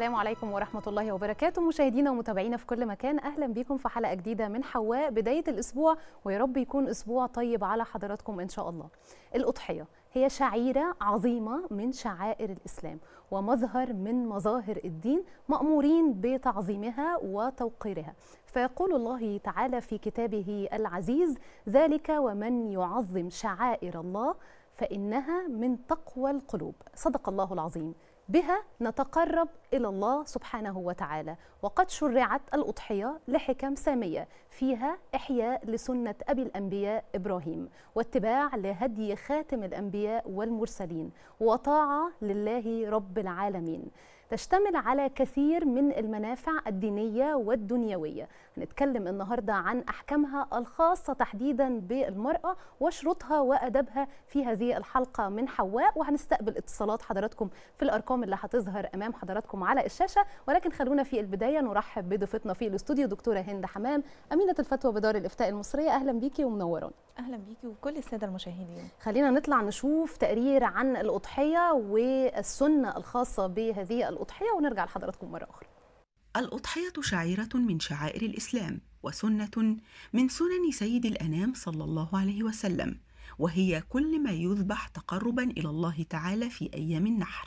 السلام عليكم ورحمة الله وبركاته مشاهدينا ومتابعينا في كل مكان أهلا بكم في حلقة جديدة من حواء بداية الأسبوع ويا رب يكون أسبوع طيب على حضراتكم إن شاء الله الأضحية هي شعيرة عظيمة من شعائر الإسلام ومظهر من مظاهر الدين مأمورين بتعظيمها وتوقيرها فيقول الله تعالى في كتابه العزيز ذلك ومن يعظم شعائر الله فإنها من تقوى القلوب صدق الله العظيم بها نتقرب الى الله سبحانه وتعالى وقد شرعت الاضحيه لحكم ساميه فيها احياء لسنه ابي الانبياء ابراهيم واتباع لهدي خاتم الانبياء والمرسلين وطاعه لله رب العالمين تشتمل على كثير من المنافع الدينيه والدنيويه هنتكلم النهارده عن احكامها الخاصه تحديدا بالمراه وشروطها وادبها في هذه الحلقه من حواء وهنستقبل اتصالات حضراتكم في الارقام اللي هتظهر امام حضراتكم على الشاشه ولكن خلونا في البدايه نرحب بضيفتنا في الاستوديو دكتوره هند حمام امينه الفتوى بدار الافتاء المصريه اهلا بيكي ومنورانا اهلا بيكي وكل الساده المشاهدين خلينا نطلع نشوف تقرير عن الاضحيه والسنه الخاصه بهذه الاضحيه ونرجع لحضراتكم مره اخرى الأضحية شعيرة من شعائر الإسلام وسنة من سنن سيد الأنام صلى الله عليه وسلم وهي كل ما يذبح تقربا إلى الله تعالى في أيام النحر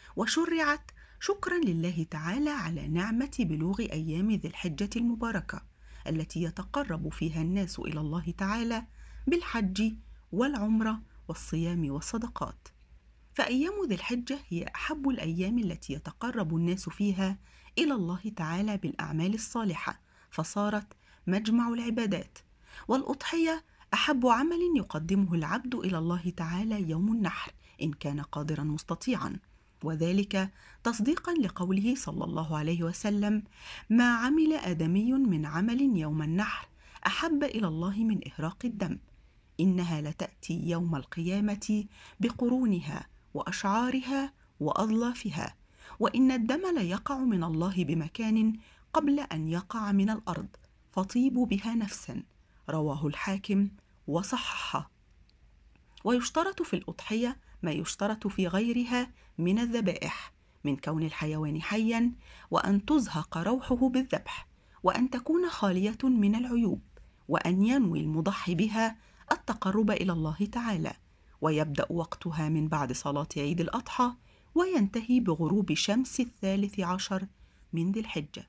وشرعت شكرا لله تعالى على نعمة بلوغ أيام ذي الحجة المباركة التي يتقرب فيها الناس إلى الله تعالى بالحج والعمرة والصيام والصدقات فأيام ذي الحجة هي أحب الأيام التي يتقرب الناس فيها إلى الله تعالى بالأعمال الصالحة فصارت مجمع العبادات والأضحية أحب عمل يقدمه العبد إلى الله تعالى يوم النحر إن كان قادرا مستطيعا وذلك تصديقا لقوله صلى الله عليه وسلم ما عمل آدمي من عمل يوم النحر أحب إلى الله من إهراق الدم إنها لتأتي يوم القيامة بقرونها وأشعارها وأظلافها وإن الدم ليقع من الله بمكان قبل أن يقع من الأرض فطيبوا بها نفسا رواه الحاكم وصححه ويشترط في الأضحية ما يشترط في غيرها من الذبائح من كون الحيوان حيا وأن تزهق روحه بالذبح وأن تكون خالية من العيوب وأن ينوي المضحي بها التقرب إلى الله تعالى ويبدأ وقتها من بعد صلاة عيد الأضحى وينتهي بغروب شمس الثالث عشر من ذي الحجة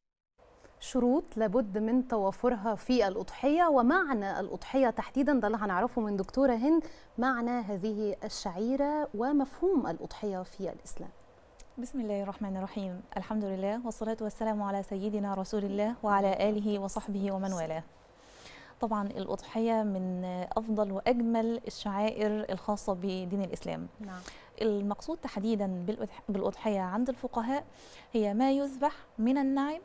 شروط لابد من توافرها في الأضحية ومعنى الأضحية تحديدا ده اللي هنعرفه من دكتورة هند معنى هذه الشعيرة ومفهوم الأضحية في الإسلام بسم الله الرحمن الرحيم الحمد لله والصلاة والسلام على سيدنا رسول الله وعلى آله وصحبه ومن والاه طبعا الأضحية من أفضل وأجمل الشعائر الخاصة بدين الإسلام نعم المقصود تحديدا بالأضحية عند الفقهاء هي ما يذبح من النعم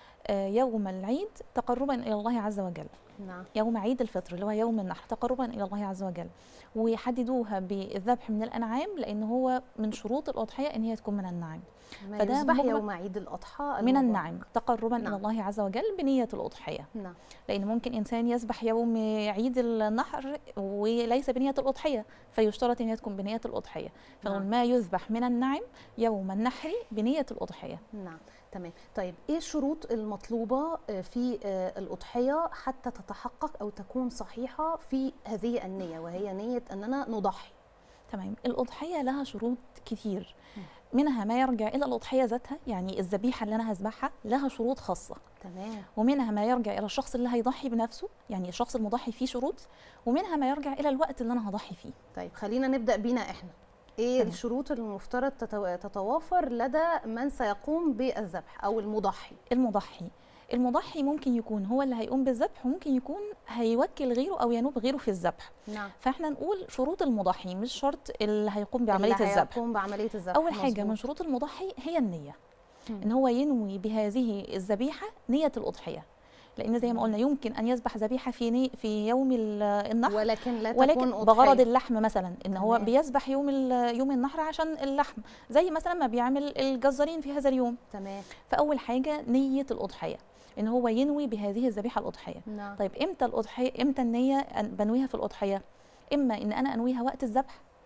يوم العيد تقربا إلى الله عز وجل نعم يوم عيد الفطر اللي هو يوم النحر تقربا إلى الله عز وجل ويحددوها بالذبح من الأنعام لأن هو من شروط الأضحية إن هي تكون من النعم ما فده يذبح مغلق يوم عيد الأضحى من المبارك. النعم تقربا نعم. إلى الله عز وجل بنية الأضحية نعم لأن ممكن إنسان يذبح يوم عيد النحر وليس بنية الأضحية فيشترط أن هي تكون بنية الأضحية فنقول نعم. ما يذبح من النعم يوم النحر بنية الأضحية نعم تمام طيب ايه الشروط المطلوبه في الاضحيه حتى تتحقق او تكون صحيحه في هذه النيه وهي نيه اننا نضحي تمام الأضحية لها شروط كتير منها ما يرجع إلى الأضحية ذاتها يعني الذبيحة اللي أنا هذبحها لها شروط خاصة تمام ومنها ما يرجع إلى الشخص اللي هيضحي بنفسه يعني الشخص المضحي فيه شروط ومنها ما يرجع إلى الوقت اللي أنا هضحي فيه طيب خلينا نبدا بينا احنا ايه تمام. الشروط المفترض تتو- تتوافر لدى من سيقوم بالذبح او المضحي المضحي المضحي ممكن يكون هو اللي هيقوم بالذبح وممكن يكون هيوكل غيره او ينوب غيره في الذبح نعم فاحنا نقول شروط المضحي مش شرط اللي هيقوم بعمليه اللي الذبح هيقوم بعمليه الذبح اول حاجه من مظبوط. شروط المضحي هي النيه مم. ان هو ينوي بهذه الذبيحه نيه الاضحيه لان زي ما قلنا يمكن ان يذبح ذبيحه في ني في يوم ال- النحر ولكن لا ولكن تكون بغرض أضحية. اللحم مثلا ان هو تمام. بيذبح يوم ال- يوم النحر عشان اللحم زي مثلا ما بيعمل الجزارين في هذا اليوم تمام فاول حاجه نيه الاضحيه ان هو ينوي بهذه الذبيحه الاضحيه نعم طيب امتى الاضحيه امتى النيه أن- بنويها في الاضحيه اما ان انا انويها وقت الذبح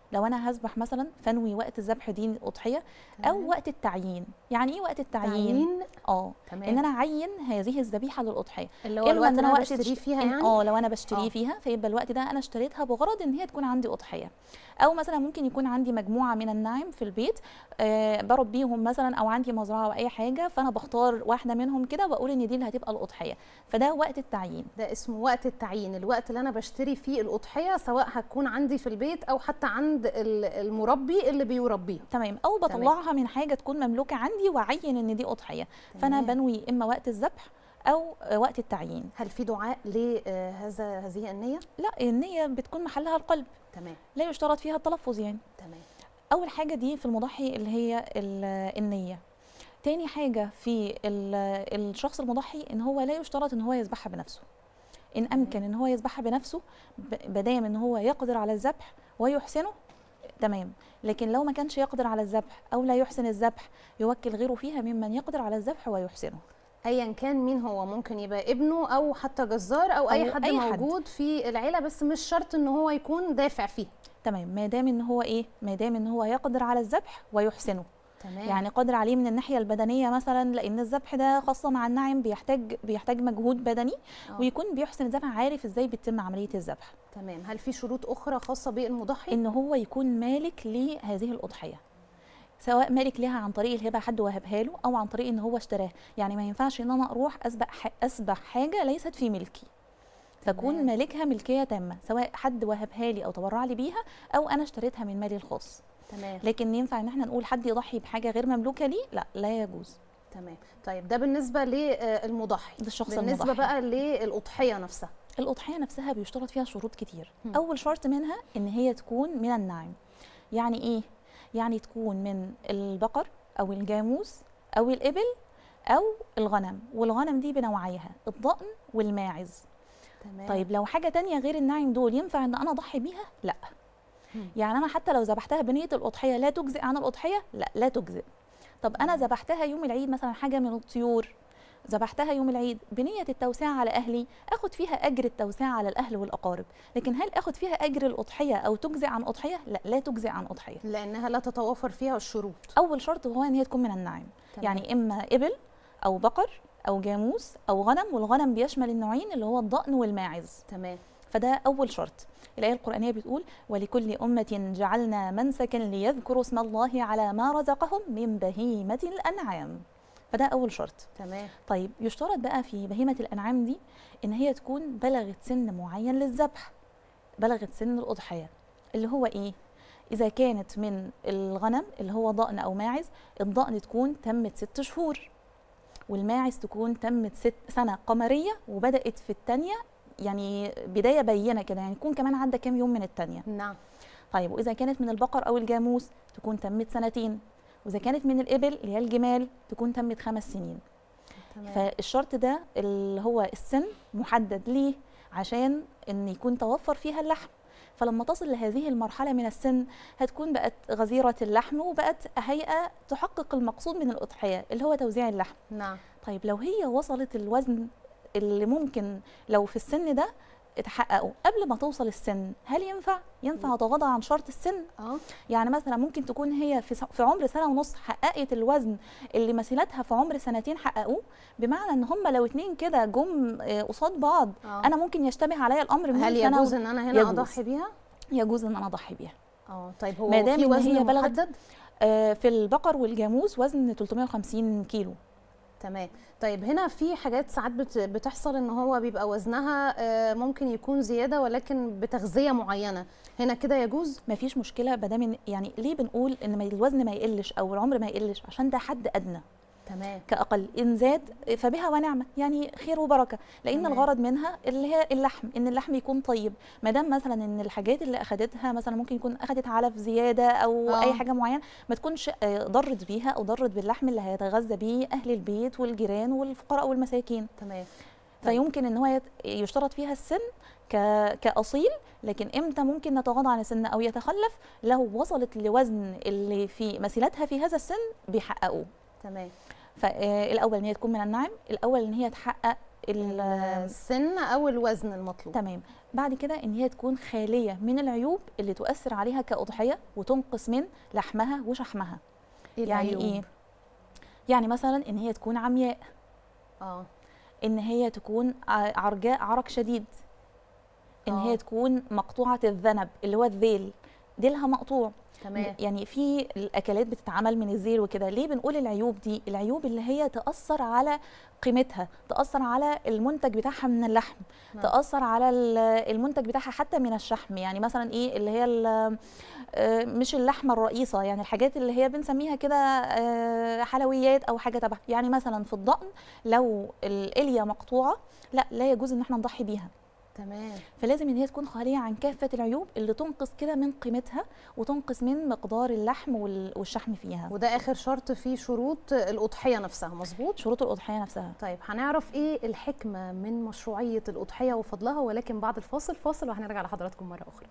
لو انا هذبح مثلا فانوي وقت الذبح دي الاضحيه او تمام. وقت التعيين يعني ايه وقت التعيين تعيين اه تمام ان انا اعين هذه الذبيحه للاضحيه اللي هو إما الوقت إن اللي أنا انا وقت بشتريه تش- فيها إن- يعني اه لو انا بشتريه آه. فيها فيبقى الوقت ده انا اشتريتها بغرض ان هي تكون عندي اضحيه او مثلا ممكن يكون عندي مجموعه من النعم في البيت آه بربيهم مثلا او عندي مزرعه او اي حاجه فانا بختار واحده منهم كده واقول ان دي اللي هتبقى الاضحيه فده وقت التعيين ده اسمه وقت التعيين الوقت اللي انا بشتري فيه الاضحيه سواء هتكون عندي في البيت او حتى عند ال- المربي اللي بيربيها تمام او بطلعها من حاجه تكون مملوكه عندي واعين ان دي اضحيه فانا تمام. بنوي اما وقت الذبح او آه، وقت التعيين هل في دعاء لهذا هذه النية لا النيه بتكون محلها القلب تمام لا يشترط فيها التلفظ يعني تمام اول حاجه دي في المضحي اللي هي ال- النيه تاني حاجه في ال- الشخص المضحي ان هو لا يشترط ان هو يذبحها بنفسه ان امكن ان هو يذبحها بنفسه ب- بدام ان هو يقدر على الذبح ويحسنه تمام لكن لو ما كانش يقدر على الذبح او لا يحسن الذبح يوكل غيره فيها ممن يقدر على الذبح ويحسنه ايا كان مين هو ممكن يبقى ابنه او حتى جزار او, اي أو حد أي حد. موجود في العيله بس مش شرط ان هو يكون دافع فيه تمام ما دام ان هو ايه ما دام ان هو يقدر على الذبح ويحسنه تمام يعني قادر عليه من الناحيه البدنيه مثلا لان الذبح ده خاصه مع النعم بيحتاج بيحتاج مجهود بدني آه. ويكون بيحسن الذبح عارف ازاي بتتم عمليه الذبح تمام هل في شروط اخرى خاصه بالمضحي ان هو يكون مالك لهذه الاضحيه سواء مالك لها عن طريق الهبه حد وهبها له او عن طريق ان هو اشتراها يعني ما ينفعش ان انا اروح اسبق ح- اسبح حاجه ليست في ملكي فكون تمام. مالكها ملكيه تامه سواء حد وهبها لي او تبرع لي بيها او انا اشتريتها من مالي الخاص تمام لكن ينفع ان احنا نقول حد يضحي بحاجه غير مملوكه ليه لا لا يجوز تمام طيب ده بالنسبه للمضحي ده الشخص بالنسبه المضحي. بقى للاضحيه نفسها الأضحية نفسها بيشترط فيها شروط كتير مم. أول شرط منها إن هي تكون من النعم يعني إيه؟ يعني تكون من البقر أو الجاموس أو الإبل أو الغنم والغنم دي بنوعيها الضأن والماعز تمام طيب لو حاجة تانية غير النعم دول ينفع إن أنا أضحي بيها؟ لا مم. يعني أنا حتى لو ذبحتها بنية الأضحية لا تجزئ عن الأضحية؟ لا لا تجزئ طب أنا تمام. ذبحتها يوم العيد مثلا حاجة من الطيور ذبحتها يوم العيد بنية التوسعة على أهلي أخد فيها أجر التوسعة على الأهل والأقارب لكن هل أخد فيها أجر الأضحية أو تجزئ عن أضحية؟ لا لا تجزئ عن أضحية لانها لا تتوافر فيها الشروط أول شرط وهو أن هي تكون من النعم تمام. يعني إما إبل أو بقر أو جاموس أو غنم والغنم بيشمل النوعين اللي هو الضأن والماعز تمام فده أول شرط الآية القرآنية بتقول ولكل أمة جعلنا منسكا ليذكروا اسم الله على ما رزقهم من بهيمة الأنعام فده أول شرط تمام طيب يشترط بقى في بهيمة الأنعام دي إن هي تكون بلغت سن معين للذبح بلغت سن الأضحية اللي هو إيه؟ إذا كانت من الغنم اللي هو ضأن أو ماعز الضأن تكون تمت ست شهور والماعز تكون تمت ست سنة قمرية وبدأت في التانية يعني بداية بينة كده يعني يكون كمان عدى كام يوم من التانية نعم طيب وإذا كانت من البقر أو الجاموس تكون تمت سنتين وإذا كانت من الإبل اللي هي الجمال تكون تمت خمس سنين تمام فالشرط ده اللي هو السن محدد ليه عشان ان يكون توفر فيها اللحم فلما تصل لهذه المرحلة من السن هتكون بقت غزيرة اللحم وبقت هيئة تحقق المقصود من الأضحية اللي هو توزيع اللحم نعم طيب لو هي وصلت الوزن اللي ممكن لو في السن ده تحققه قبل ما توصل السن هل ينفع ينفع اتغاضى عن شرط السن اه يعني مثلا ممكن تكون هي في س- في عمر سنه ونص حققت الوزن اللي مثيلتها في عمر سنتين حققوه بمعنى ان هم لو اتنين كده جم آه، قصاد بعض آه. انا ممكن يشتبه على الامر من هل سنه يجوز و- ان انا هنا يجوز. اضحي بيها يجوز ان انا اضحي بيها اه طيب هو ما دام في إن وزن هي بلغت- محدد آه، في البقر والجاموس وزن 350 كيلو تمام طيب هنا في حاجات ساعات بت- بتحصل ان هو بيبقى وزنها آه، ممكن يكون زياده ولكن بتغذيه معينه هنا كده يجوز ما فيش مشكله ما دام إن- يعني ليه بنقول ان ما الوزن ما يقلش او العمر ما يقلش عشان ده حد ادنى تمام كأقل إن زاد فبها ونعمة يعني خير وبركة لأن تمام. الغرض منها اللي هي اللحم إن اللحم يكون طيب ما دام مثلا إن الحاجات اللي أخدتها مثلا ممكن يكون أخدت علف زيادة أو آه. أي حاجة معينة ما تكونش آه، ضرت بيها أو ضرت باللحم اللي هيتغذى بيه أهل البيت والجيران والفقراء والمساكين تمام طيب. فيمكن إن هو يت- يشترط فيها السن ك- كأصيل لكن امتى ممكن نتغاضى عن السن او يتخلف لو وصلت لوزن اللي في مثيلتها في هذا السن بيحققوه تمام فالاول ان هي تكون من النعم الاول ان هي تحقق ال- السن او الوزن المطلوب تمام بعد كده ان هي تكون خاليه من العيوب اللي تؤثر عليها كاضحيه وتنقص من لحمها وشحمها إيه يعني العيوب؟ ايه يعني مثلا ان هي تكون عمياء اه ان هي تكون ع- عرجاء عرق شديد ان آه. هي تكون مقطوعه الذنب اللي هو الذيل ديلها مقطوع تمام يعني في الاكلات بتتعمل من الزير وكده ليه بنقول العيوب دي العيوب اللي هي تاثر على قيمتها تاثر على المنتج بتاعها من اللحم نعم. تاثر على ال- المنتج بتاعها حتى من الشحم يعني مثلا ايه اللي هي ال- آه، مش اللحمه الرئيسه يعني الحاجات اللي هي بنسميها كده آه، حلويات او حاجه تبع يعني مثلا في الضأن لو الاليه مقطوعه لا لا يجوز ان احنا نضحي بيها تمام فلازم ان هي تكون خاليه عن كافه العيوب اللي تنقص كده من قيمتها وتنقص من مقدار اللحم وال- والشحم فيها وده اخر شرط في شروط الاضحيه نفسها مظبوط شروط الاضحيه نفسها طيب هنعرف ايه الحكمه من مشروعيه الاضحيه وفضلها ولكن بعد الفاصل فاصل وهنرجع لحضراتكم مره اخرى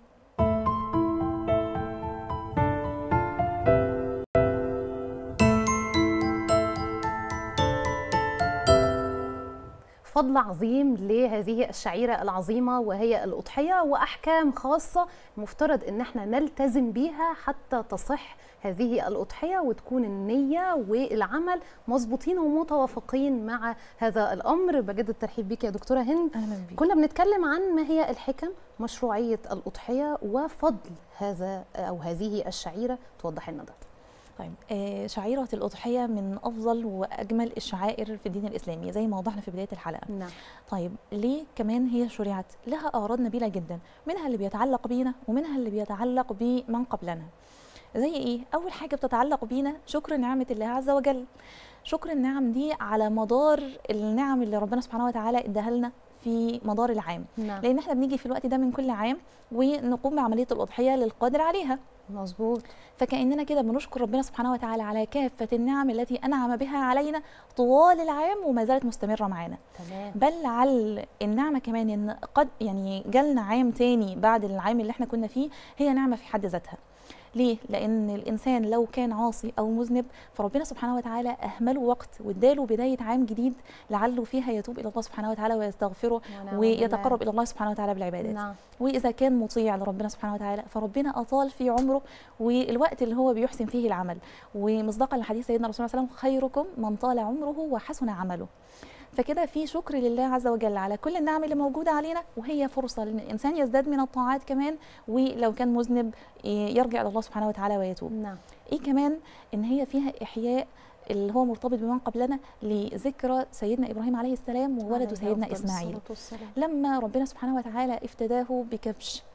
فضل عظيم لهذه الشعيرة العظيمة وهي الأضحية وأحكام خاصة مفترض إن احنا نلتزم بيها حتى تصح هذه الأضحية وتكون النية والعمل مظبوطين ومتوافقين مع هذا الأمر بجد الترحيب بك يا دكتورة هند اهلا بيك كنا بنتكلم عن ما هي الحكم مشروعية الأضحية وفضل هذا أو هذه الشعيرة توضح لنا ده طيب آه شعيره الاضحيه من افضل واجمل الشعائر في الدين الاسلامي زي ما وضحنا في بدايه الحلقه نعم طيب ليه كمان هي شرعت لها اغراض نبيله جدا منها اللي بيتعلق بينا ومنها اللي بيتعلق بمن قبلنا زي ايه اول حاجه بتتعلق بينا شكر نعمه الله عز وجل شكر النعم دي على مدار النعم اللي ربنا سبحانه وتعالى اداها لنا في مدار العام نعم لان احنا بنيجي في الوقت ده من كل عام ونقوم بعمليه الاضحيه للقادر عليها مظبوط فكاننا كده بنشكر ربنا سبحانه وتعالى على كافه النعم التي انعم بها علينا طوال العام وما زالت مستمره معانا تمام بل لعل النعمه كمان ان قد يعني جالنا عام تاني بعد العام اللي احنا كنا فيه هي نعمه في حد ذاتها ليه؟ لأن الإنسان لو كان عاصي أو مذنب فربنا سبحانه وتعالى أهمله وقت واداله بداية عام جديد لعله فيها يتوب إلى الله سبحانه وتعالى ويستغفره ونعم ويتقرب بالله. إلى الله سبحانه وتعالى بالعبادات نعم واذا كان مطيع لربنا سبحانه وتعالى فربنا اطال في عمره والوقت اللي هو بيحسن فيه العمل ومصداقا لحديث سيدنا رسول الله صلى الله عليه وسلم خيركم من طال عمره وحسن عمله فكده في شكر لله عز وجل على كل النعم اللي موجوده علينا وهي فرصه لان الانسان يزداد من الطاعات كمان ولو كان مذنب يرجع الى الله سبحانه وتعالى ويتوب نعم ايه كمان ان هي فيها احياء اللي هو مرتبط بمن قبلنا لذكرى سيدنا ابراهيم عليه السلام وولده عليه سيدنا أفضل اسماعيل الصلاة والسلام. لما ربنا سبحانه وتعالى افتداه بكبش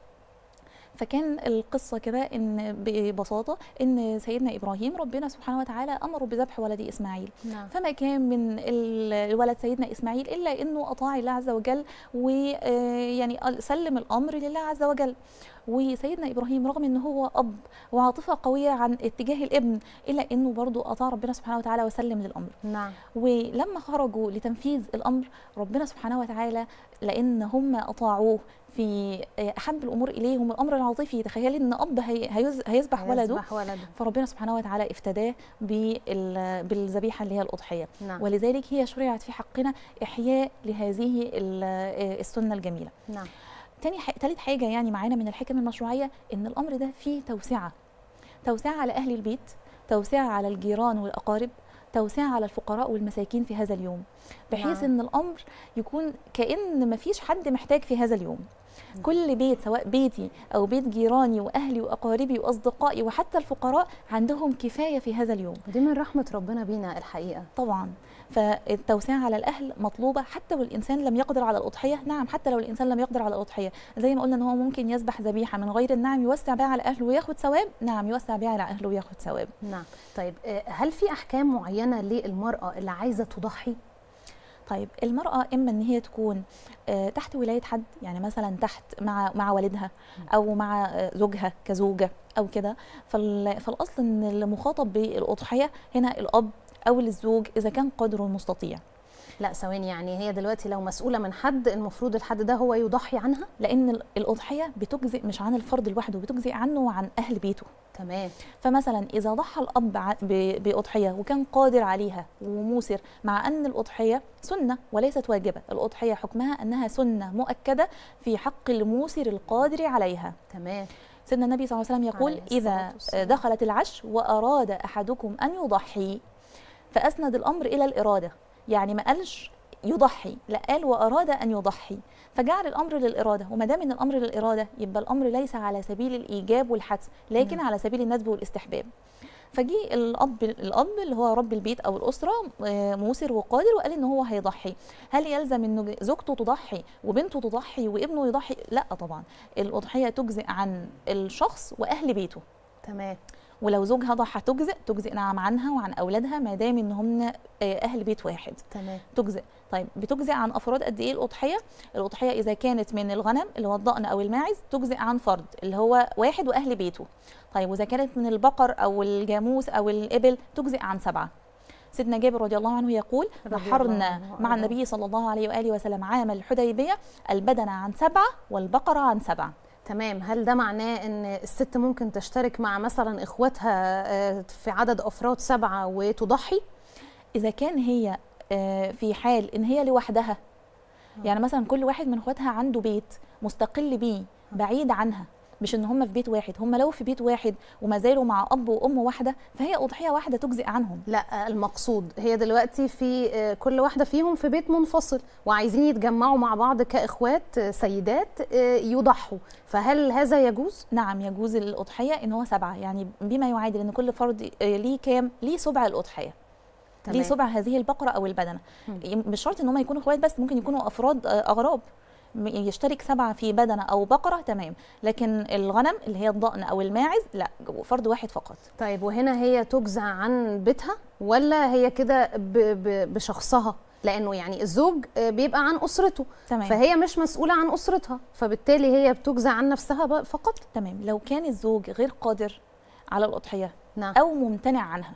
فكان القصه كده ان ببساطه ان سيدنا ابراهيم ربنا سبحانه وتعالى امره بذبح ولده اسماعيل نعم فما كان من ال- الولد سيدنا اسماعيل الا انه اطاع الله عز وجل ويعني سلم الامر لله عز وجل وسيدنا ابراهيم رغم ان هو اب وعاطفه قويه عن اتجاه الابن الا انه برضه اطاع ربنا سبحانه وتعالى وسلم للامر نعم ولما خرجوا لتنفيذ الامر ربنا سبحانه وتعالى لان هم اطاعوه في احب الامور اليهم الامر العاطفي تخيلي ان اب هي- هيز- هيذبح ولده يذبح ولده فربنا سبحانه وتعالى افتداه بال- بالذبيحه اللي هي الاضحيه نعم ولذلك هي شرعت في حقنا احياء لهذه ال- السنه الجميله نعم تاني ح... تالت حاجه يعني معانا من الحكم المشروعيه ان الامر ده فيه توسعه توسعه على اهل البيت توسعه على الجيران والاقارب توسعه على الفقراء والمساكين في هذا اليوم بحيث نعم. ان الامر يكون كان ما فيش حد محتاج في هذا اليوم كل بيت سواء بيتي او بيت جيراني واهلي واقاربي واصدقائي وحتى الفقراء عندهم كفايه في هذا اليوم دي من رحمة ربنا بينا الحقيقة طبعا فالتوسعة على الأهل مطلوبة حتى لو الإنسان لم يقدر على الأضحية نعم حتى لو الإنسان لم يقدر على الأضحية زي ما قلنا إن هو ممكن يذبح ذبيحة من غير النعم يوسع بها على أهله وياخد ثواب نعم يوسع بها على أهله وياخد ثواب نعم طيب آه، هل في أحكام معينة للمرأة اللي عايزة تضحي؟ طيب المرأة إما إن هي تكون آه، تحت ولاية حد يعني مثلا تحت مع مع والدها أو مع آه، زوجها كزوجة أو كده فال- فالأصل إن المخاطب بالأضحية هنا الأب أو الزوج إذا كان قادر ومستطيع لا ثواني يعني هي دلوقتي لو مسؤوله من حد المفروض الحد ده هو يضحي عنها لان ال- الاضحيه بتجزئ مش عن الفرد لوحده بتجزئ عنه وعن اهل بيته تمام فمثلا اذا ضحى الاب ع- ب- باضحيه وكان قادر عليها وموسر مع ان الاضحيه سنه وليست واجبه الاضحيه حكمها انها سنه مؤكده في حق الموسر القادر عليها تمام سيدنا النبي صلى الله عليه وسلم يقول عليه الصلاة اذا والسلام. دخلت العشر واراد احدكم ان يضحي فاسند الامر الى الاراده يعني ما قالش يضحي لا قال واراد ان يضحي فجعل الامر للاراده وما دام ان الامر للاراده يبقى الامر ليس على سبيل الايجاب والحتم لكن نعم. على سبيل الندب والاستحباب فجي الاب الاب اللي هو رب البيت او الاسره آه، موسر وقادر وقال ان هو هيضحي هل يلزم انه زوجته تضحي وبنته تضحي وابنه يضحي لا طبعا الاضحيه تجزئ عن الشخص واهل بيته تمام ولو زوجها ضحى تجزئ تجزئ نعم عنها وعن اولادها ما دام ان هم آه، اهل بيت واحد تمام تجزئ طيب بتجزئ عن افراد قد ايه الاضحيه الاضحيه اذا كانت من الغنم اللي هو الضأن او الماعز تجزئ عن فرد اللي هو واحد واهل بيته طيب واذا كانت من البقر او الجاموس او الابل تجزئ عن سبعه سيدنا جابر رضي الله عنه يقول رضي الله نحرنا عنه مع وأرضاه. النبي صلى الله عليه واله وسلم عام الحديبيه البدن عن سبعه والبقره عن سبعه تمام هل ده معناه ان الست ممكن تشترك مع مثلا اخواتها آه، في عدد افراد سبعه وتضحي اذا كان هي آه، في حال ان هي لوحدها يعني مثلا كل واحد من اخواتها عنده بيت مستقل بيه بعيد عنها مش ان هم في بيت واحد هم لو في بيت واحد وما زالوا مع اب وام واحده فهي اضحيه واحده تجزئ عنهم لا المقصود هي دلوقتي في آه، كل واحده فيهم في بيت منفصل وعايزين يتجمعوا مع بعض كاخوات آه، سيدات آه، يضحوا فهل هذا يجوز نعم يجوز الاضحيه ان هو سبعه يعني بما يعادل ان كل فرد آه، ليه كام ليه سبع الاضحيه ليه سبع هذه البقره او البدنه مم. مش شرط ان هم يكونوا اخوات بس ممكن يكونوا افراد آه، اغراب م- يشترك سبعه في بدنه او بقره تمام لكن الغنم اللي هي الضأن او الماعز لا فرد واحد فقط طيب وهنا هي تجزع عن بيتها ولا هي كده ب- ب- بشخصها لانه يعني الزوج آه، بيبقى عن اسرته تمام فهي مش مسؤوله عن اسرتها فبالتالي هي بتجزع عن نفسها بقى فقط تمام لو كان الزوج غير قادر على الأضحية نعم أو ممتنع عنها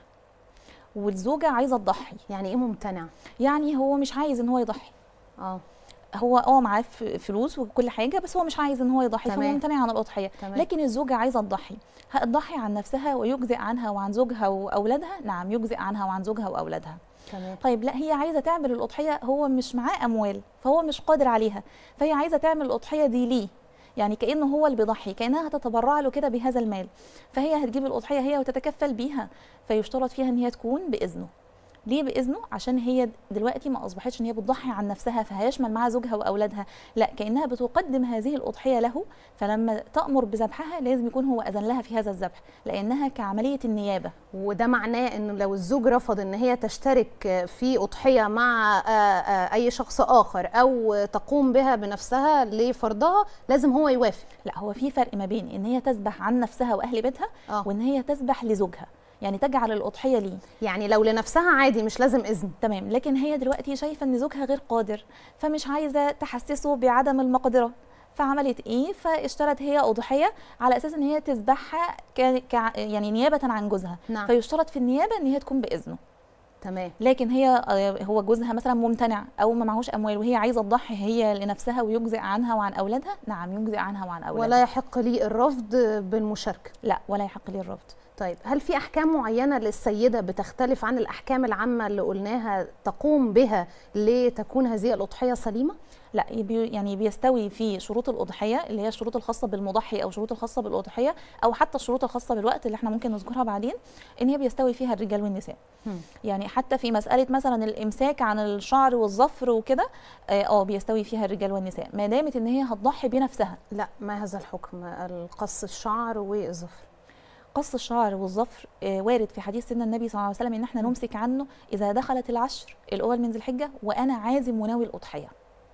والزوجة عايزة تضحي يعني ايه ممتنع يعني هو مش عايز ان هو يضحي اه هو اه معاه ف- فلوس وكل حاجه بس هو مش عايز ان هو يضحي تمام. فممتنع عن الاضحيه تمام. لكن الزوجه عايزه تضحي هتضحي عن نفسها ويجزئ عنها وعن زوجها واولادها نعم يجزئ عنها وعن زوجها واولادها تمام طيب لا هي عايزه تعمل الاضحيه هو مش معاه اموال فهو مش قادر عليها فهي عايزه تعمل الاضحيه دي ليه يعني كانه هو اللي بيضحي كانها هتتبرع له كده بهذا المال فهي هتجيب الاضحيه هي وتتكفل بيها فيشترط فيها ان هي تكون باذنه ليه باذنه عشان هي دلوقتي ما اصبحتش ان هي بتضحي عن نفسها فهيشمل معاها زوجها واولادها لا كانها بتقدم هذه الاضحيه له فلما تامر بذبحها لازم يكون هو اذن لها في هذا الذبح لانها كعمليه النيابه وده معناه انه لو الزوج رفض ان هي تشترك في اضحيه مع آه، آه، اي شخص اخر او تقوم بها بنفسها لفرضها لازم هو يوافق لا هو في فرق ما بين ان هي تذبح عن نفسها واهل بيتها اه وان هي تذبح لزوجها يعني تجعل الاضحيه ليه يعني لو لنفسها عادي مش لازم اذن تمام لكن هي دلوقتي شايفه ان زوجها غير قادر فمش عايزه تحسسه بعدم المقدره فعملت ايه فاشترت هي اضحيه على اساس ان هي تذبحها ك... ك... يعني نيابه عن جوزها نعم فيشترط في النيابه ان هي تكون باذنه تمام لكن هي آه، هو جوزها مثلا ممتنع او ما معهوش اموال وهي عايزه تضحي هي لنفسها ويجزئ عنها وعن اولادها نعم يجزئ عنها وعن اولادها ولا يحق لي الرفض بالمشاركه لا ولا يحق لي الرفض طيب هل في احكام معينه للسيده بتختلف عن الاحكام العامه اللي قلناها تقوم بها لتكون هذه الاضحيه سليمه لا يبي يعني بيستوي في شروط الاضحيه اللي هي الشروط الخاصه بالمضحي او الشروط الخاصه بالاضحيه او حتى الشروط الخاصه بالوقت اللي احنا ممكن نذكرها بعدين ان هي بيستوي فيها الرجال والنساء هم. يعني حتى في مساله مثلا الامساك عن الشعر والظفر وكده اه آه، بيستوي فيها الرجال والنساء ما دامت ان هي هتضحي بنفسها لا ما هذا الحكم القص الشعر والظفر قص الشعر والظفر آه، وارد في حديث سيدنا النبي صلى الله عليه وسلم ان احنا نمسك عنه اذا دخلت العشر الاول من ذي الحجه وانا عازم وناوي الاضحيه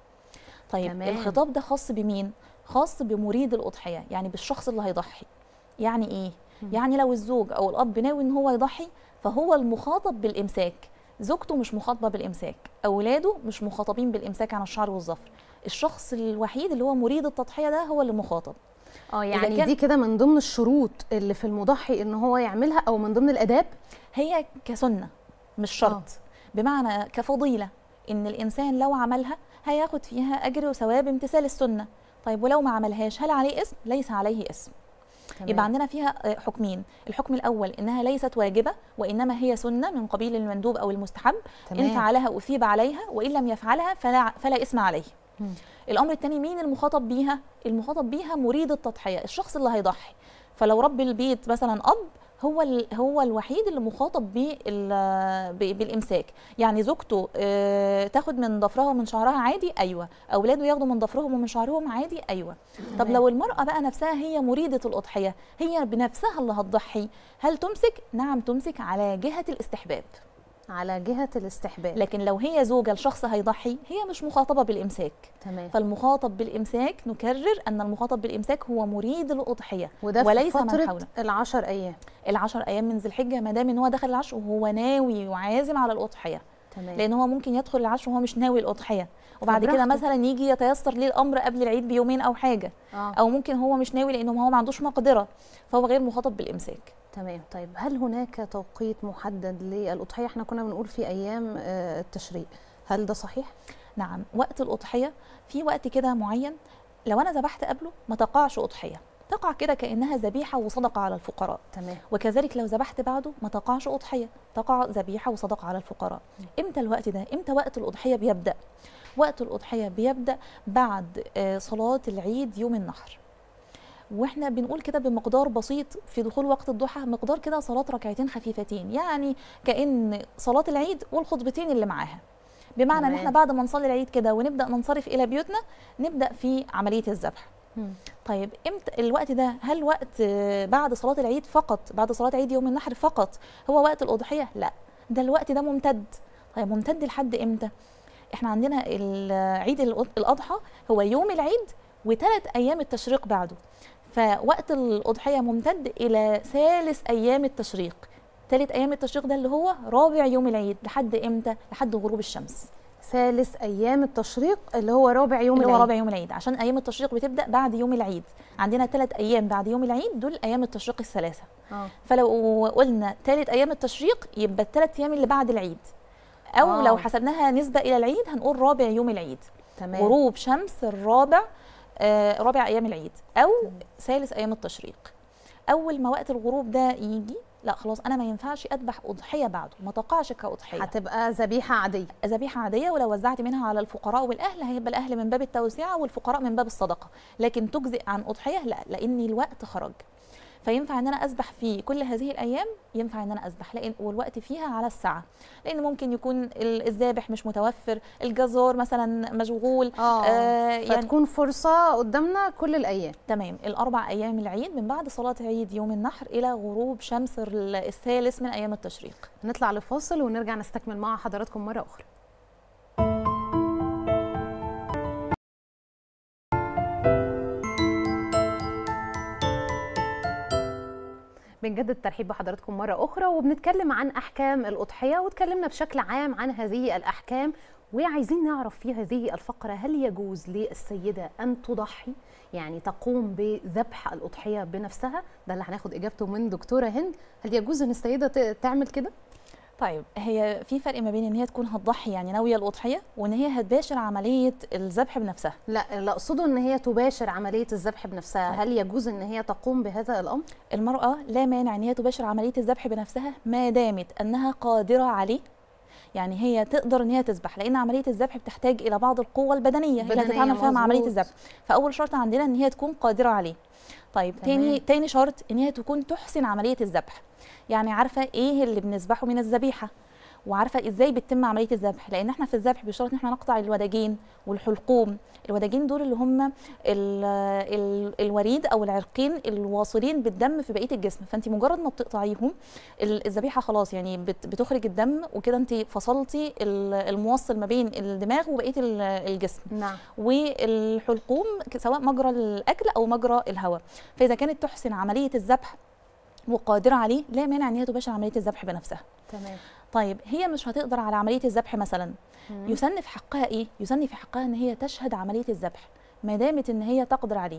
طيب تمام. الخطاب ده خاص بمين خاص بمريد الاضحيه يعني بالشخص اللي هيضحي يعني ايه مم. يعني لو الزوج او الاب ناوي ان هو يضحي فهو المخاطب بالامساك زوجته مش مخاطبه بالامساك اولاده مش مخاطبين بالامساك عن الشعر والظفر الشخص الوحيد اللي هو مريد التضحيه ده هو اللي مخاطب اه إذا يعني كان- دي كده من ضمن الشروط اللي في المضحي ان هو يعملها او من ضمن الاداب هي كسنه مش شرط بمعنى كفضيله ان الانسان لو عملها هياخد فيها اجر وثواب امتثال السنه طيب ولو ما عملهاش هل عليه اسم ليس عليه اسم تمام. يبقى عندنا فيها آه، حكمين الحكم الاول انها ليست واجبه وانما هي سنه من قبيل المندوب او المستحب ان تمام. فعلها اثيب عليها وان لم يفعلها فلا فلا اسم عليه مم. الامر الثاني مين المخاطب بيها المخاطب بيها مريد التضحيه الشخص اللي هيضحي فلو رب البيت مثلا اب هو ال- هو الوحيد اللي مخاطب بال- ب- بالامساك يعني زوجته آه، تاخد من ضفرها ومن شعرها عادي ايوه اولاده ياخدوا من ضفرهم ومن شعرهم عادي ايوه طب تمام. لو المراه بقى نفسها هي مريده الاضحيه هي بنفسها اللي هتضحي هل تمسك نعم تمسك على جهه الاستحباب على جهه الاستحباب لكن لو هي زوجه لشخص هيضحي هي مش مخاطبه بالامساك تمام فالمخاطب بالامساك نكرر ان المخاطب بالامساك هو مريد الاضحيه وده في وليس من فتره حوله. العشر ايام العشر ايام من ذي الحجه ما دام ان هو دخل العشر وهو ناوي وعازم على الاضحيه تمام لان هو ممكن يدخل العشر وهو مش ناوي الاضحيه وبعد كده فبراحته. مثلا يجي يتيسر ليه الامر قبل العيد بيومين او حاجه اه او ممكن هو مش ناوي لانه هو ما عندوش مقدره فهو غير مخاطب بالامساك تمام طيب هل هناك توقيت محدد للاضحيه احنا كنا بنقول في ايام آه، التشريق هل ده صحيح نعم وقت الاضحيه في وقت كده معين لو انا ذبحت قبله ما تقعش اضحيه تقع كده كانها ذبيحه وصدقه على الفقراء تمام وكذلك لو ذبحت بعده ما تقعش أضحية تقع ذبيحة وصدقة على الفقراء إمتى الوقت ده؟ إمتى وقت الأضحية بيبدأ؟ وقت الأضحية بيبدأ بعد آه، صلاة العيد يوم النحر واحنا بنقول كده بمقدار بسيط في دخول وقت الضحى مقدار كده صلاة ركعتين خفيفتين يعني كأن صلاة العيد والخطبتين اللي معاها بمعنى ان تمام. احنا بعد ما نصلي العيد كده ونبدا ننصرف الى بيوتنا نبدا في عمليه الذبح مم. طيب امتى الوقت ده هل وقت آه، بعد صلاه العيد فقط بعد صلاه عيد يوم النحر فقط هو وقت الاضحيه لا ده الوقت ده ممتد طيب ممتد لحد امتى احنا عندنا ال- عيد الأض- الاضحى هو يوم العيد وثلاث ايام التشريق بعده فوقت الاضحيه ممتد الى ثالث ايام التشريق ثالث ايام التشريق ده اللي هو رابع يوم العيد لحد امتى لحد غروب الشمس ثالث ايام التشريق اللي هو رابع يوم اللي هو العيد. رابع يوم العيد عشان ايام التشريق بتبدا بعد يوم العيد عندنا ثلاث ايام بعد يوم العيد دول ايام التشريق الثلاثه اه فلو قلنا ثالث ايام التشريق يبقى الثلاث ايام اللي بعد العيد او آه. لو حسبناها نسبه الى العيد هنقول رابع يوم العيد تمام غروب شمس الرابع آه رابع ايام العيد او ثالث ايام التشريق اول ما وقت الغروب ده يجي لا خلاص انا ما ينفعش اذبح اضحيه بعده ما تقعش كاضحيه هتبقى ذبيحه عاديه ذبيحه عاديه ولو وزعت منها على الفقراء والاهل هيبقى الاهل من باب التوسعه والفقراء من باب الصدقه لكن تجزئ عن اضحيه لا لان الوقت خرج فينفع ان انا اذبح في كل هذه الايام ينفع ان انا اذبح لان والوقت فيها على الساعه لان ممكن يكون ال- الذابح مش متوفر الجزار مثلا مشغول اه آه يعني فتكون فرصه قدامنا كل الايام تمام الاربع ايام العيد من بعد صلاه عيد يوم النحر الى غروب شمس ال- الثالث من ايام التشريق نطلع لفاصل ونرجع نستكمل مع حضراتكم مره اخرى بنجدد الترحيب بحضراتكم مرة أخرى وبنتكلم عن أحكام الأضحية واتكلمنا بشكل عام عن هذه الأحكام وعايزين نعرف في هذه الفقرة هل يجوز للسيدة أن تضحي يعني تقوم بذبح الأضحية بنفسها ده اللي هناخد إجابته من دكتورة هند هل يجوز أن السيدة ت- تعمل كده؟ طيب هي في فرق ما بين ان هي تكون هتضحي يعني ناويه الاضحيه وان هي هتباشر عمليه الذبح بنفسها لا لا أقصده أن هي تباشر عملية الذبح بنفسها طيب. هل يجوز أن هي تقوم بهذا الأمر؟ المراه لا مانع ان هي تباشر عمليه الذبح بنفسها ما دامت انها قادره عليه يعني هي تقدر ان هي تذبح لان عمليه الذبح بتحتاج الى بعض القوه البدنيه اللي بدنية، هتتعامل فيها مع عمليه مظبوط. الذبح فاول شرط عندنا ان هي تكون قادره عليه طيب تمام. تاني تاني شرط ان هي تكون تحسن عمليه الذبح يعني عارفه ايه اللي بنذبحه من الذبيحه وعارفه ازاي بتتم عمليه الذبح لان احنا في الذبح بيشترط ان احنا نقطع الوداجين والحلقوم الوداجين دول اللي هم ال- ال- الوريد او العرقين الواصلين بالدم في بقيه الجسم فانت مجرد ما بتقطعيهم ال- الذبيحه خلاص يعني بت- بتخرج الدم وكده انت فصلتي ال- الموصل ما بين الدماغ وبقيه ال- الجسم نعم والحلقوم ك- سواء مجرى الاكل او مجرى الهواء فاذا كانت تحسن عمليه الذبح وقادره عليه لا مانع ان هي تباشر عمليه الذبح بنفسها تمام طيب هي مش هتقدر على عمليه الذبح مثلا مم. يسن في حقها ايه يسن في حقها ان هي تشهد عمليه الذبح ما دامت ان هي تقدر عليه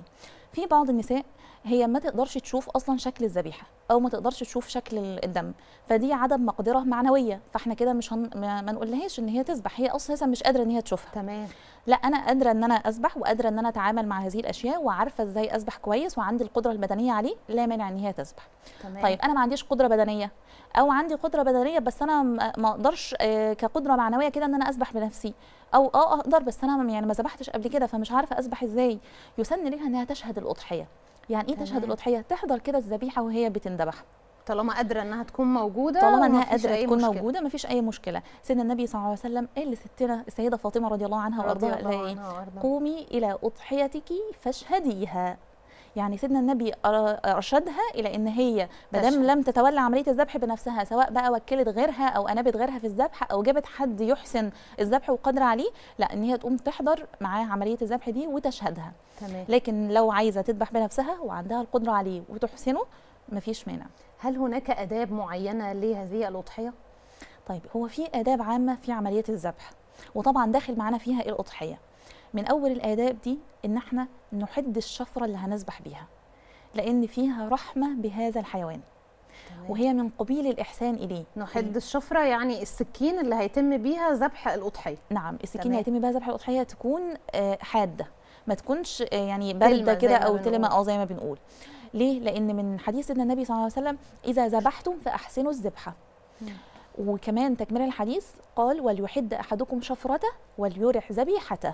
في بعض النساء هي ما تقدرش تشوف اصلا شكل الذبيحه او ما تقدرش تشوف شكل الدم فدي عدم مقدره معنويه فاحنا كده مش هن... ما ما نقولهاش ان هي تذبح هي اساسا مش قادره ان هي تشوفها تمام لا انا قادره ان انا اذبح وقادره ان انا اتعامل مع هذه الاشياء وعارفه ازاي اذبح كويس وعندي القدره البدنيه عليه لا مانع ان هي تذبح تمام طيب انا ما عنديش قدره بدنيه او عندي قدره بدنيه بس انا م- ما اقدرش آه، كقدره معنويه كده ان انا اذبح بنفسي او اه اقدر بس انا يعني ما ذبحتش قبل كده فمش عارفه اذبح ازاي يسن ليها انها تشهد الاضحيه يعني ايه تشهد تمام. الاضحيه تحضر كده الذبيحه وهي بتندبح طالما قادره انها تكون موجوده طالما انها ومفيش قادره أي تكون مشكلة. موجوده ما فيش اي مشكله سيدنا النبي صلى الله عليه وسلم قال لستنا السيده فاطمه رضي الله عنها رضي وارضاها الله قال إيه؟ عنها وأرضاها. قومي الى اضحيتك فاشهديها يعني سيدنا النبي أر- ارشدها الى ان هي ما دام تشهد. لم تتولى عمليه الذبح بنفسها سواء بقى وكلت غيرها او انابت غيرها في الذبح او جابت حد يحسن الذبح وقادر عليه لا ان هي تقوم تحضر معاه عمليه الذبح دي وتشهدها تمام لكن لو عايزه تذبح بنفسها وعندها القدره عليه وتحسنه مفيش مانع هل هناك اداب معينه لهذه الاضحيه طيب هو في آداب عامة في عملية الذبح وطبعا داخل معانا فيها الأضحية من أول الآداب دي إن احنا نحد الشفرة اللي هنذبح بيها لأن فيها رحمة بهذا الحيوان تمام. وهي من قبيل الإحسان إليه نحد الشفره يعني السكين اللي هيتم بيها ذبح الاضحيه نعم السكين تمام. اللي يتم بها ذبح الأضحية تكون آه، حادة ما تكونش آه، يعني تلمة باردة زي كده ما أو بنقول. تلمة أو زي ما بنقول ليه؟ لأن من حديث سيدنا النبي صلى الله عليه وسلم إذا ذبحتم فأحسنوا الذبحة مم. وكمان تكمل الحديث قال وليحد احدكم شفرته وليرح ذبيحته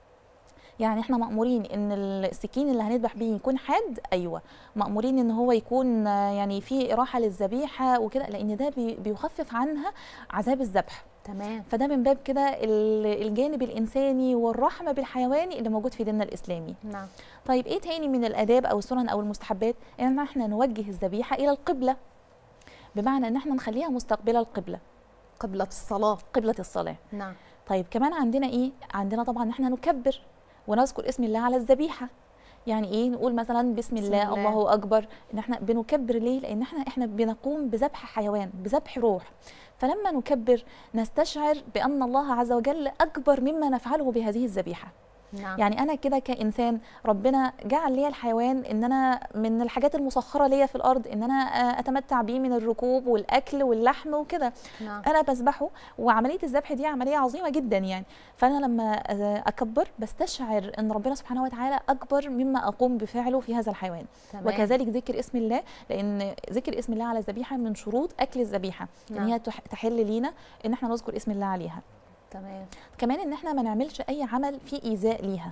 يعني احنا مأمورين ان السكين اللي هنذبح بيه يكون حاد ايوه مأمورين ان هو يكون آه، يعني فيه اراحه للذبيحه وكده لان ده بي- بيخفف عنها عذاب الذبح تمام فده من باب كده ال- الجانب الانساني والرحمه بالحيواني اللي موجود في ديننا الاسلامي نعم طيب ايه تاني من الاداب او السنن او المستحبات ان احنا نوجه الذبيحه الى القبله بمعنى ان احنا نخليها مستقبله القبله قبله الصلاه قبله الصلاه نعم طيب كمان عندنا ايه عندنا طبعا ان احنا نكبر ونذكر اسم الله على الذبيحه يعني ايه نقول مثلا بسم, بسم الله, الله. الله اكبر ان احنا بنكبر ليه لان احنا احنا بنقوم بذبح حيوان بذبح روح فلما نكبر نستشعر بان الله عز وجل اكبر مما نفعله بهذه الذبيحه نعم يعني انا كده كانسان ربنا جعل لي الحيوان ان انا من الحاجات المسخره ليا في الارض ان انا آه، اتمتع بيه من الركوب والاكل واللحم وكده نعم انا بذبحه وعمليه الذبح دي عمليه عظيمه جدا يعني فانا لما آه، اكبر بستشعر ان ربنا سبحانه وتعالى اكبر مما اقوم بفعله في هذا الحيوان تمام وكذلك ذكر اسم الله لان ذكر اسم الله على الذبيحه من شروط اكل الذبيحه ان نعم. هي تح- تحل لينا ان احنا نذكر اسم الله عليها تمام كمان ان احنا ما نعملش اي عمل فيه ايذاء ليها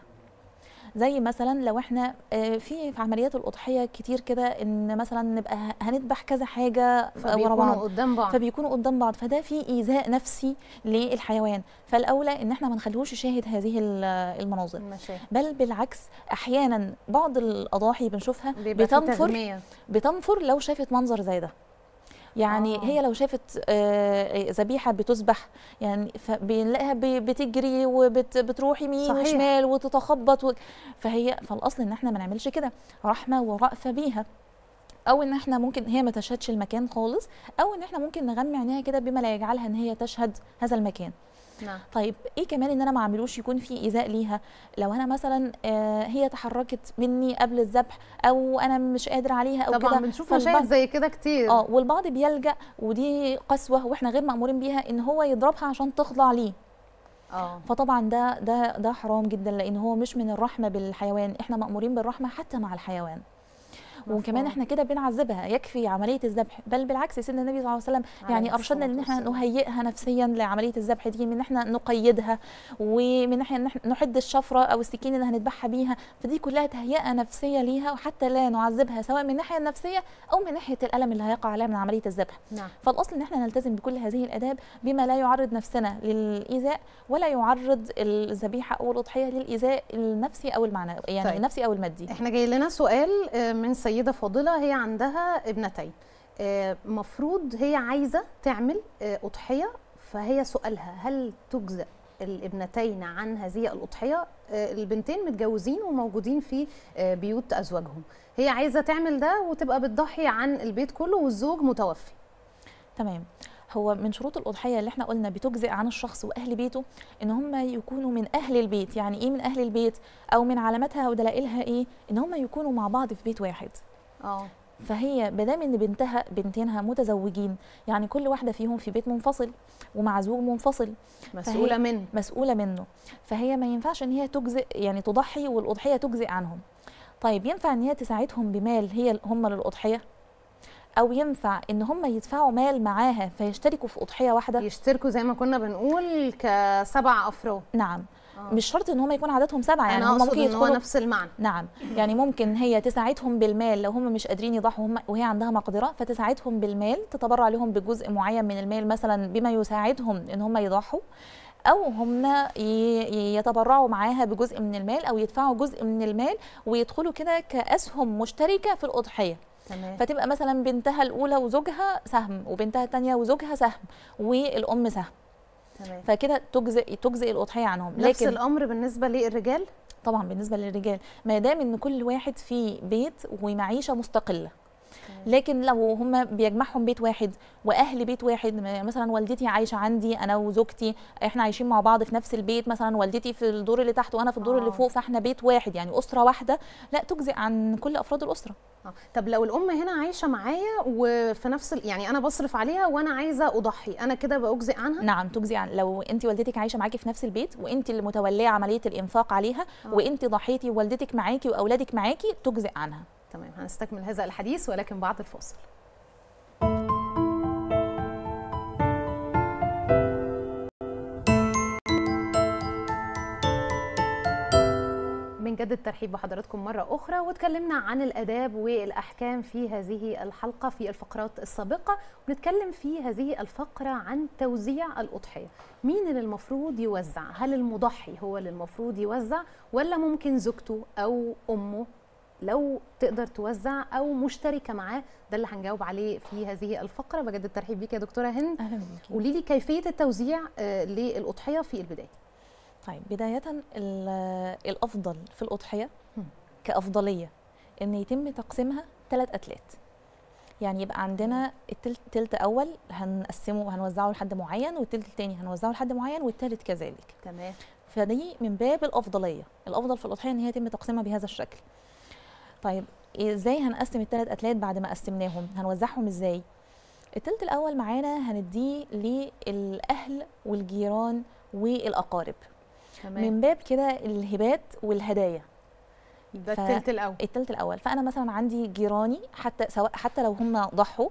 زي مثلا لو احنا آه، في في عمليات الاضحيه كتير كده ان مثلا نبقى ه- هنذبح كذا حاجه ورا فبيكونوا بعض قدام بعض فبيكونوا قدام بعض فده في ايذاء نفسي للحيوان فالاولى ان احنا ما نخليهوش يشاهد هذه ال- المناظر المشاهد بل بالعكس احيانا بعض الاضاحي بنشوفها بيبقى في بتنفر تغمية. بتنفر لو شافت منظر زي ده يعني آه. آه. هي لو شافت آه، ذبيحه بتذبح يعني فبنلاقيها ب- بتجري وبتروح يمين صحيح. وشمال وتتخبط و... فهي فالاصل ان احنا ما نعملش كده رحمه ورأفه بيها او ان احنا ممكن هي ما تشهدش المكان خالص او ان احنا ممكن نغمي عينيها كده بما لا يجعلها ان هي تشهد هذا المكان نعم طيب ايه كمان ان انا ما اعملوش يكون في ايذاء ليها لو انا مثلا آه هي تحركت مني قبل الذبح او انا مش قادر عليها او طبعا كده بنشوف فالبعض- مشاهد زي كده كتير اه والبعض بيلجا ودي قسوه واحنا غير مامورين بيها ان هو يضربها عشان تخضع ليه اه فطبعا ده ده ده حرام جدا لان هو مش من الرحمه بالحيوان احنا مامورين بالرحمه حتى مع الحيوان وكمان مفهوم. احنا كده بنعذبها يكفي عمليه الذبح بل بالعكس سيدنا النبي صلى الله عليه وسلم يعني عليه ارشدنا ان الصلاة احنا والسلام. نهيئها نفسيا لعمليه الذبح دي من احنا نقيدها ومن ناحيه ان احنا نحد الشفره او السكين اللي هنذبحها بيها فدي كلها تهيئه نفسيه ليها وحتى لا نعذبها سواء من الناحيه النفسيه او من ناحيه الالم اللي هيقع عليها من عمليه الذبح نعم فالاصل ان احنا نلتزم بكل هذه الاداب بما لا يعرض نفسنا للايذاء ولا يعرض الذبيحه او الاضحيه للايذاء النفسي او المعنوي يعني طيب. النفسي او المادي احنا جاي لنا سؤال آه، من سيدة فاضلة هي عندها ابنتين آه، مفروض هي عايزة تعمل آه، أضحية فهي سؤالها هل تجزأ الابنتين عن هذه الأضحية آه، البنتين متجوزين وموجودين في آه، بيوت أزواجهم هي عايزة تعمل ده وتبقى بتضحي عن البيت كله والزوج متوفي تمام هو من شروط الاضحيه اللي احنا قلنا بتجزئ عن الشخص واهل بيته ان هم يكونوا من اهل البيت يعني ايه من اهل البيت او من علاماتها ودلائلها ايه ان هم يكونوا مع بعض في بيت واحد اه فهي بدام ان بنتها بنتينها متزوجين يعني كل واحده فيهم في بيت منفصل ومع زوج منفصل مسؤوله منه مسؤوله منه فهي ما ينفعش ان هي تجزئ يعني تضحي والاضحيه تجزئ عنهم طيب ينفع ان هي تساعدهم بمال هي هم للاضحيه او ينفع ان هم يدفعوا مال معاها فيشتركوا في اضحيه واحده يشتركوا زي ما كنا بنقول كسبع افراد نعم آه. مش شرط ان هم يكون عددهم سبعه يعني انا هم اقصد ممكن ان هو يدخلوا نفس المعنى نعم يعني ممكن هي تساعدهم بالمال لو هم مش قادرين يضحوا هم وهي عندها مقدره فتساعدهم بالمال تتبرع لهم بجزء معين من المال مثلا بما يساعدهم ان هم يضحوا او هم ي- ي- يتبرعوا معاها بجزء من المال او يدفعوا جزء من المال ويدخلوا كده كاسهم مشتركه في الاضحيه تمام فتبقى مثلا بنتها الاولى وزوجها سهم وبنتها الثانيه وزوجها سهم والام سهم تمام فكده تجزئ تجزئ الاضحيه عنهم نفس لكن الامر بالنسبه للرجال طبعا بالنسبه للرجال ما دام ان كل واحد في بيت ومعيشه مستقله لكن لو هم بيجمعهم بيت واحد واهل بيت واحد م- مثلا والدتي عايشه عندي انا وزوجتي احنا عايشين مع بعض في نفس البيت مثلا والدتي في الدور اللي تحت وانا في الدور آه. اللي فوق فاحنا بيت واحد يعني اسره واحده لا تجزئ عن كل افراد الاسره آه. طب لو الام هنا عايشه معايا وفي نفس ال... يعني انا بصرف عليها وانا عايزه اضحي انا كده باجزئ عنها نعم تجزي عن لو انت والدتك عايشه معاكي في نفس البيت وانت اللي متوليه عمليه الانفاق عليها آه. وانت ضحيتي ووالدتك معاكي واولادك معاكي تجزئ عنها تمام هنستكمل هذا الحديث ولكن بعد الفاصل من جد الترحيب بحضراتكم مرة أخرى واتكلمنا عن الآداب والأحكام في هذه الحلقة في الفقرات السابقة ونتكلم في هذه الفقرة عن توزيع الأضحية مين اللي المفروض يوزع هل المضحي هو اللي المفروض يوزع ولا ممكن زوجته أو أمه لو تقدر توزع او مشتركه معاه ده اللي هنجاوب عليه في هذه الفقره بجد الترحيب بيك يا دكتوره هند اهلا بيكي قولي لي كيفيه التوزيع آه، للاضحيه في البدايه طيب بداية ال- الأفضل في الأضحية هم. كأفضلية إن يتم تقسيمها ثلاث أتلات يعني يبقى عندنا التلت تلت أول هنقسمه وهنوزعه لحد معين والتلت التاني هنوزعه لحد معين والتالت كذلك تمام فدي من باب الأفضلية الأفضل في الأضحية إن هي يتم تقسيمها بهذا الشكل طيب إزاي هنقسم الثلاث أتلات بعد ما قسمناهم هنوزعهم إزاي التلت الأول معانا هنديه للأهل والجيران والأقارب تمام من باب كده الهبات والهدايا ده ف- التلت الاول التلت الاول فانا مثلا عندي جيراني حتى سواء حتى لو هم ضحوا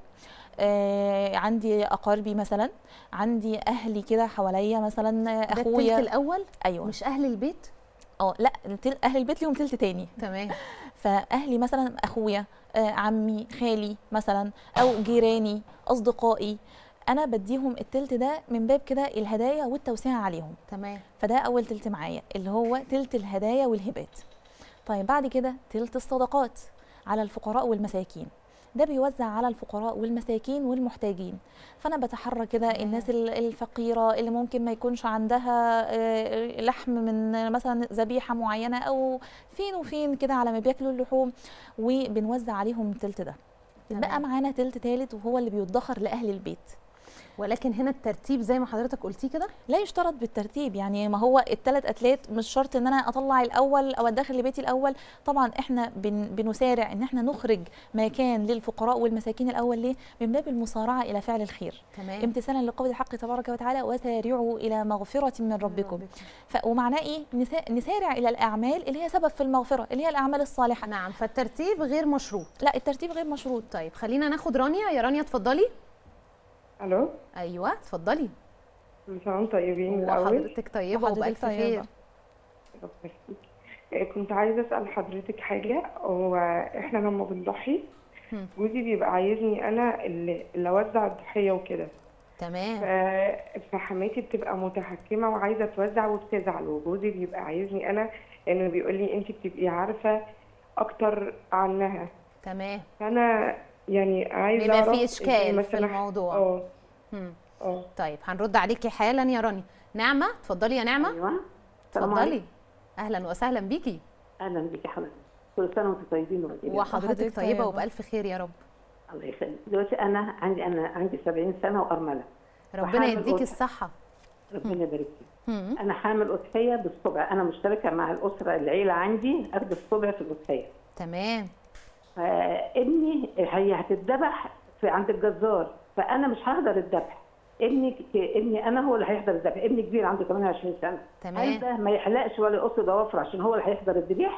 آه عندي اقاربي مثلا عندي اهلي كده حواليا مثلا ده التلت اخويا الاول ايوه مش اهل البيت اه لا التل- اهل البيت ليهم تلت تاني تمام فاهلي مثلا اخويا آه عمي خالي مثلا او جيراني اصدقائي انا بديهم التلت ده من باب كده الهدايا والتوسعه عليهم تمام فده اول تلت معايا اللي هو تلت الهدايا والهبات طيب بعد كده تلت الصدقات على الفقراء والمساكين ده بيوزع على الفقراء والمساكين والمحتاجين فانا بتحرى كده تمام. الناس ال- الفقيره اللي ممكن ما يكونش عندها آه، لحم من مثلا ذبيحه معينه او فين وفين كده على ما بياكلوا اللحوم وبنوزع عليهم التلت ده بقى تمام. معانا تلت تالت وهو اللي بيدخر لاهل البيت ولكن هنا الترتيب زي ما حضرتك قلتي كده لا يشترط بالترتيب يعني ما هو الثلاث اتلات مش شرط ان انا اطلع الاول او ادخل لبيتي الاول طبعا احنا بن بنسارع ان احنا نخرج ما كان للفقراء والمساكين الاول ليه من باب المسارعه الى فعل الخير تمام امتثالا لقول الحق تبارك وتعالى وسارعوا الى مغفره من ربكم ف... ومعناه ايه نسا... نسارع الى الاعمال اللي هي سبب في المغفره اللي هي الاعمال الصالحه نعم فالترتيب غير مشروط لا الترتيب غير مشروط طيب خلينا ناخد رانيا يا رانيا اتفضلي الو ايوه اتفضلي كل سنه وانتم طيبين الاول وحضرتك طيبه وحضرتك وبالف طيبة. خير ربنا يخليك. آه، كنت عايزه اسال حضرتك حاجه هو احنا لما بنضحي هم. جوزي بيبقى عايزني انا اللي اللي اوزع الضحيه وكده تمام ف- فحماتي بتبقى متحكمه وعايزه توزع وبتزعل وجوزي بيبقى عايزني انا لانه بيقول لي انت بتبقي عارفه اكتر عنها تمام فانا يعني عايزه بيبقى اعرف في اشكال في مثلا الموضوع اه هم. اه طيب هنرد عليكي حالا يا رانيا نعمه اتفضلي يا نعمه ايوه السلام اتفضلي عليكم. اهلا وسهلا بيكي اهلا بك يا حضرتك كل سنه وانتم طيبين وبخير وحضرتك وحضرتك طيبه طيبة. وبالف خير يا رب الله يخليك دلوقتي انا عندي انا عندي 70 سنه وارمله ربنا وحامل يديكي أضحية. الصحه ربنا يبارك فيك مم. انا حامل اضحيه بالصبع انا مشتركه مع الاسره العيله عندي اخد الصبع في الاضحيه تمام فابني هي هتتذبح في عند الجزار فانا مش هحضر الذبح ابني ابني انا هو اللي هيحضر الذبح ابني كبير عنده 28 سنه تمام. هل ده ما يحلقش ولا يقص ضوافره عشان هو اللي هيحضر الذبيح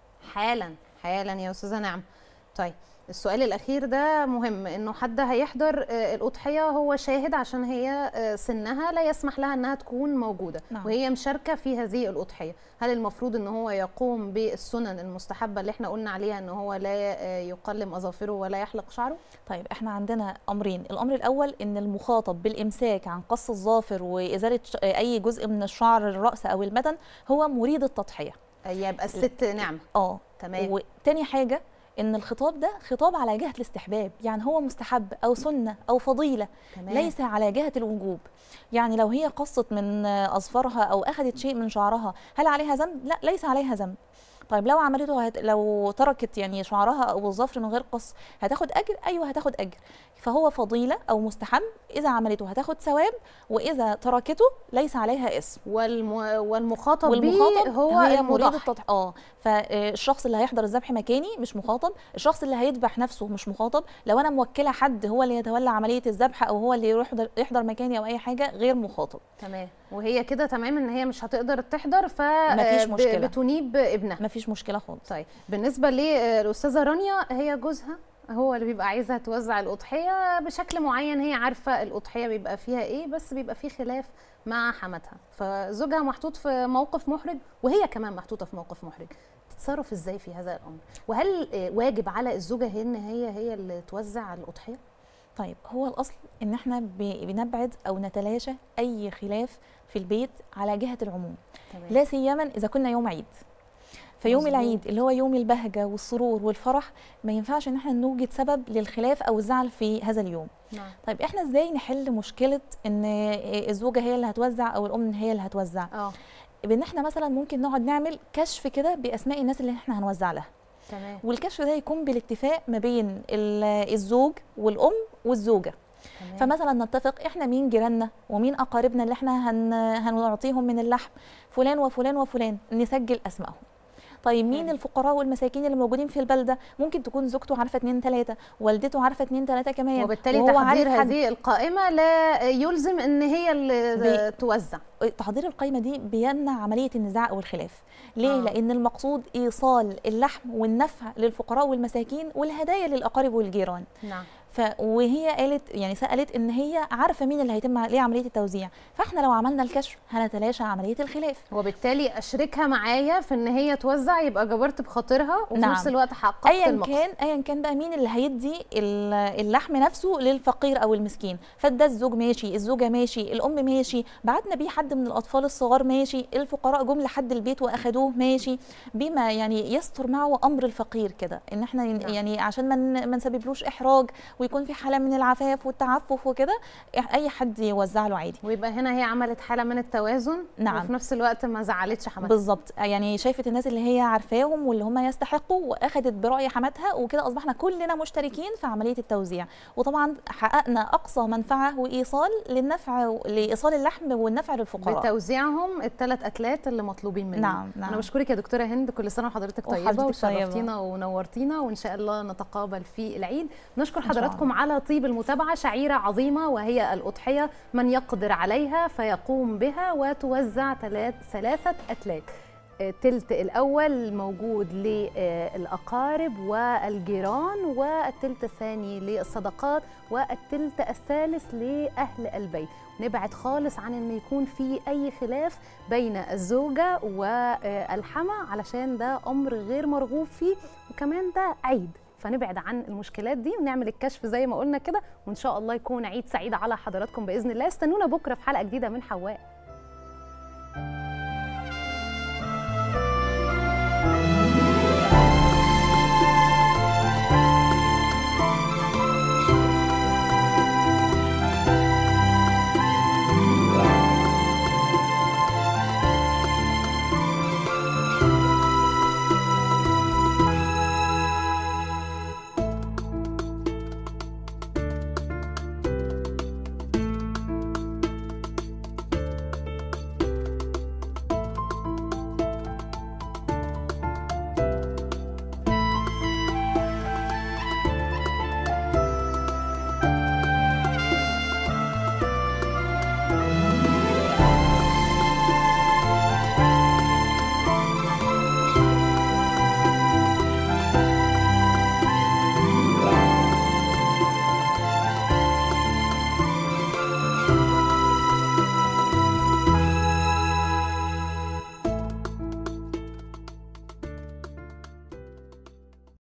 حالا حالا يا استاذه نعم طيب السؤال الاخير ده مهم انه حد هيحضر آه، الاضحيه هو شاهد عشان هي آه، سنها لا يسمح لها انها تكون موجوده نعم. وهي مشاركه في هذه الاضحيه هل المفروض ان هو يقوم بالسنن المستحبه اللي احنا قلنا عليها ان هو لا آه، يقلم اظافره ولا يحلق شعره طيب احنا عندنا امرين الامر الاول ان المخاطب بالامساك عن قص الظافر وازاله ش- اي جزء من الشعر الراس او البدن هو مريد التضحيه آه، يبقى الست نعمه اه تمام. وتاني حاجه ان الخطاب ده خطاب على جهه الاستحباب يعني هو مستحب او سنه او فضيله تمام. ليس على جهه الوجوب يعني لو هي قصت من اظفارها او اخذت شيء من شعرها هل عليها ذنب لا ليس عليها ذنب طيب لو عملته هت... لو تركت يعني شعرها او الظفر من غير قص هتاخد اجر ايوه هتاخد اجر فهو فضيله او مستحب اذا عملته هتاخد ثواب واذا تركته ليس عليها اسم والم... والمخاطب, والمخاطب بيه هو هي مريض المضحي التضحية اه فالشخص اللي هيحضر الذبح مكاني مش مخاطب الشخص اللي هيذبح نفسه مش مخاطب لو انا موكله حد هو اللي يتولى عمليه الذبح او هو اللي يروح يحضر- يحضر مكاني او اي حاجه غير مخاطب تمام وهي كده تمام ان هي مش هتقدر تحضر ف مفيش آه، ب- مشكلة. بتنيب ابنها مفيش مشكله خالص طيب بالنسبه للاستاذه رانيا هي جوزها هو اللي بيبقى عايزها توزع الاضحيه بشكل معين هي عارفه الاضحيه بيبقى فيها ايه بس بيبقى فيه خلاف مع حماتها فزوجها محطوط في موقف محرج وهي كمان محطوطه في موقف محرج تتصرف ازاي في هذا الامر وهل آه، واجب على الزوجه ان هي هي اللي توزع الاضحيه طيب هو الاصل ان احنا ب- بنبعد او نتلاشى اي خلاف في البيت على جهه العموم تمام لا سيما اذا كنا يوم عيد فيوم مظبوط. العيد اللي هو يوم البهجه والسرور والفرح ما ينفعش ان احنا نوجد سبب للخلاف او الزعل في هذا اليوم نعم طيب احنا ازاي نحل مشكله ان الزوجه هي اللي هتوزع او الام هي اللي هتوزع اه بان احنا مثلا ممكن نقعد نعمل كشف كده باسماء الناس اللي احنا هنوزع لها تمام والكشف ده يكون بالاتفاق ما بين ال- الزوج والام والزوجه تمام فمثلا نتفق احنا مين جيراننا ومين اقاربنا اللي احنا هن هنعطيهم من اللحم فلان وفلان وفلان نسجل اسمائهم طيب مين حلو. الفقراء والمساكين اللي موجودين في البلده ممكن تكون زوجته عارفه اتنين تلاته والدته عارفه اتنين تلاته كمان وبالتالي وهو تحضير عارف حد. هذه القائمه لا يلزم ان هي اللي بي- توزع تحضير القائمه دي بيمنع عمليه النزاع او الخلاف ليه آه. آه. لان المقصود ايصال اللحم والنفع للفقراء والمساكين والهدايا للاقارب والجيران نعم ف وهي قالت يعني سالت ان هي عارفه مين اللي هيتم عليه عمليه التوزيع فاحنا لو عملنا الكشف هنتلاشى عمليه الخلاف وبالتالي اشركها معايا في ان هي توزع يبقى جبرت بخاطرها وفي نعم. نفس الوقت حققت ايا المقصد كان ايا كان بقى مين اللي هيدي ال- اللحم نفسه للفقير او المسكين فده الزوج ماشي الزوجه ماشي الام ماشي بعتنا بيه حد من الاطفال الصغار ماشي الفقراء جم لحد البيت واخدوه ماشي بما يعني يستر معه امر الفقير كده ان احنا ين- نعم. يعني عشان ما ن- ما نسببلوش احراج ويكون في حاله من العفاف والتعفف وكده اي حد يوزع له عادي ويبقى هنا هي عملت حاله من التوازن نعم. وفي نفس الوقت ما زعلتش حماتها بالظبط يعني شايفه الناس اللي هي عارفاهم واللي هم يستحقوا واخدت براي حماتها وكده اصبحنا كلنا مشتركين في عمليه التوزيع وطبعا حققنا اقصى منفعه وايصال للنفع لايصال اللحم والنفع للفقراء بتوزيعهم الثلاث اتلات اللي مطلوبين مننا نعم، نعم. انا بشكرك يا دكتوره هند كل سنه وحضرتك طيبه وحضرتك طيبة. وشرفتينا ونورتينا وان شاء الله نتقابل في العيد نشكر شاء حضراتكم على طيب المتابعه شعيره عظيمه وهي الاضحيه من يقدر عليها فيقوم بها وتوزع ثلاث ثلاثه اتلات التلت الأول موجود للأقارب والجيران والتلت الثاني للصدقات والتلت الثالث لأهل البيت نبعد خالص عن ان يكون في اي خلاف بين الزوجه والحما علشان ده امر غير مرغوب فيه وكمان ده عيد فنبعد عن المشكلات دي ونعمل الكشف زي ما قلنا كده وان شاء الله يكون عيد سعيد على حضراتكم باذن الله استنونا بكره في حلقه جديده من حواء